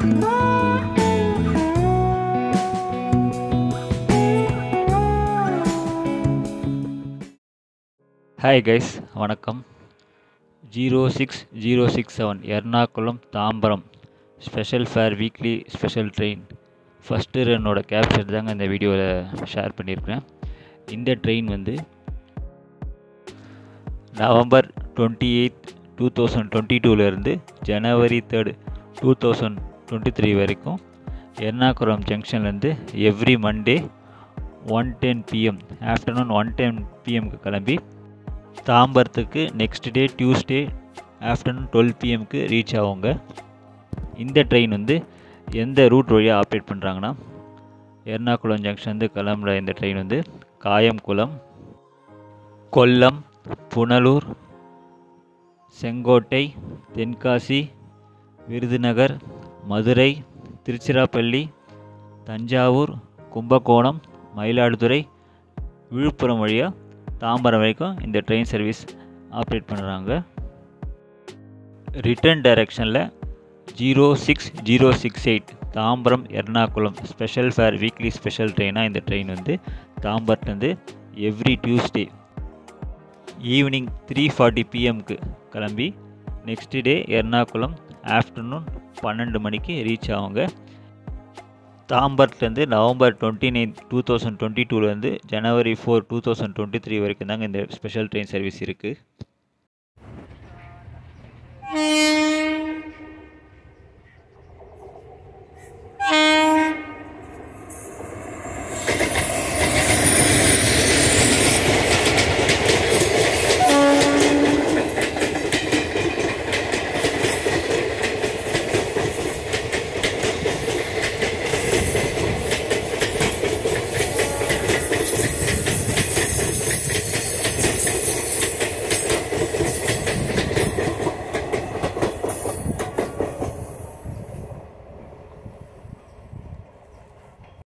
hi guys வணக்கம் zero six zero six seven Ernakulam Tambaram special fare weekly special train first ரன்னோட capture தாங்க இந்த வீடியோவில் ஷேர் பண்ணியிருக்கிறேன் இந்த ட்ரெயின் வந்து November twenty eight two thousand twenty டூலேருந்து January third two thousand twenty three வரைக்கும் எர்ணாகுளம் ஜங்ஷன்லேருந்து every Monday one ten PM afternoon one ten பிஎம்க்கு கிளம்பி தாம்பரத்துக்கு next day Tuesday afternoon twelve பிஎம்க்கு ரீச் ஆகுங்க இந்த ட்ரெயின் வந்து எந்த ரூட் வழியாக ஆப்ரேட் பண்ணுறாங்கன்னா எர்ணாகுளம் ஜங்ஷன்லேருந்து கிளம்புற இந்த ட்ரெயின் வந்து காயம்குளம் கொல்லம் புனலூர் செங்கோட்டை தென்காசி விருதுநகர் மதுரை திருச்சிராப்பள்ளி தஞ்சாவூர் கும்பகோணம் மயிலாடுதுறை விழுப்புரம் வழியாக தாம்பரம் வரைக்கும் இந்த ட்ரெயின் சர்வீஸ் ஆப்ரேட் பண்ணுறாங்க ரிட்டர்ன் டைரக்ஷனில் zero six zero six eight Tambaram Ernakulam special fare weekly special ட்ரெயினாக இந்த ட்ரெயின் வந்து தாம்பரத்துலேருந்து every Tuesday evening three forty பிஎம்க்கு கிளம்பி நெக்ஸ்ட் டே எர்ணாகுளம் ஆஃப்டர்நூன் பன்னெண்டு மணிக்கு ரீச் ஆகுங்க தாம்பரத்துலேருந்து November twenty nine two thousand twenty டூலேருந்து January four two thousand twenty three வரைக்கும் தாங்க இந்த ஸ்பெஷல் ட்ரெயின் சர்வீஸ் இருக்குது